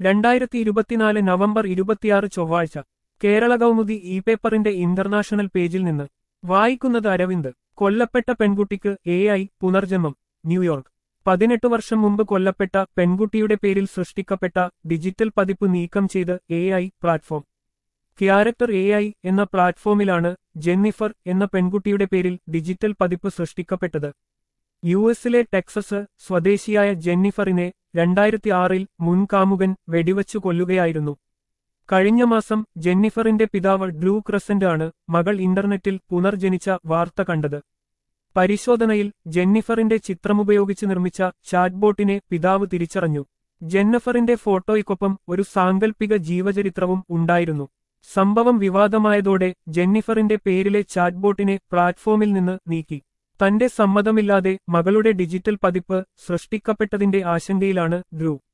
രണ്ടായിരത്തി ഇരുപത്തിനാല് നവംബർ ഇരുപത്തിയാറ് ചൊവ്വാഴ്ച കേരള കൗമുദി ഇ പേപ്പറിന്റെ ഇന്റർനാഷണൽ പേജിൽ നിന്ന് വായിക്കുന്നത് അരവിന്ദ് കൊല്ലപ്പെട്ട പെൺകുട്ടിക്ക് എ ഐ പുനർജന്മം ന്യൂയോർക്ക് പതിനെട്ട് വർഷം മുമ്പ് കൊല്ലപ്പെട്ട പെൺകുട്ടിയുടെ പേരിൽ സൃഷ്ടിക്കപ്പെട്ട ഡിജിറ്റൽ പതിപ്പ് നീക്കം ചെയ്ത് A I platform character A I എന്ന പ്ലാറ്റ്ഫോമിലാണ് ജെന്നിഫർ എന്ന പെൺകുട്ടിയുടെ പേരിൽ ഡിജിറ്റൽ പതിപ്പ് സൃഷ്ടിക്കപ്പെട്ടത് യു എസിലെ ടെക്സസ് സ്വദേശിയായ ജെന്നിഫറിനെ രണ്ടായിരത്തി ആറിൽ മുൻകാമുകൻ വെടിവച്ചു കൊല്ലുകയായിരുന്നു കഴിഞ്ഞ മാസം ജെന്നിഫറിന്റെ പിതാവ് ഡ്രൂ ക്രസന്റ് ആണ് മകൾ ഇന്റർനെറ്റിൽ പുനർജനിച്ച വാർത്ത കണ്ടത് പരിശോധനയിൽ ജെന്നിഫറിന്റെ ചിത്രമുപയോഗിച്ച് നിർമ്മിച്ച ചാറ്റ്ബോട്ടിനെ പിതാവ് തിരിച്ചറിഞ്ഞു ജെന്നഫറിന്റെ ഫോട്ടോയ്ക്കൊപ്പം ഒരു സാങ്കൽപ്പിക ജീവചരിത്രവും ഉണ്ടായിരുന്നു സംഭവം വിവാദമായതോടെ ജെന്നിഫറിന്റെ പേരിലെ ചാറ്റ്ബോട്ടിനെ പ്ലാറ്റ്ഫോമിൽ നിന്ന് നീക്കി തന്റെ സമ്മതമില്ലാതെ മകളുടെ ഡിജിറ്റൽ പതിപ്പ് സൃഷ്ടിക്കപ്പെട്ടതിന്റെ ആശങ്കയിലാണ് ഡ്രൂ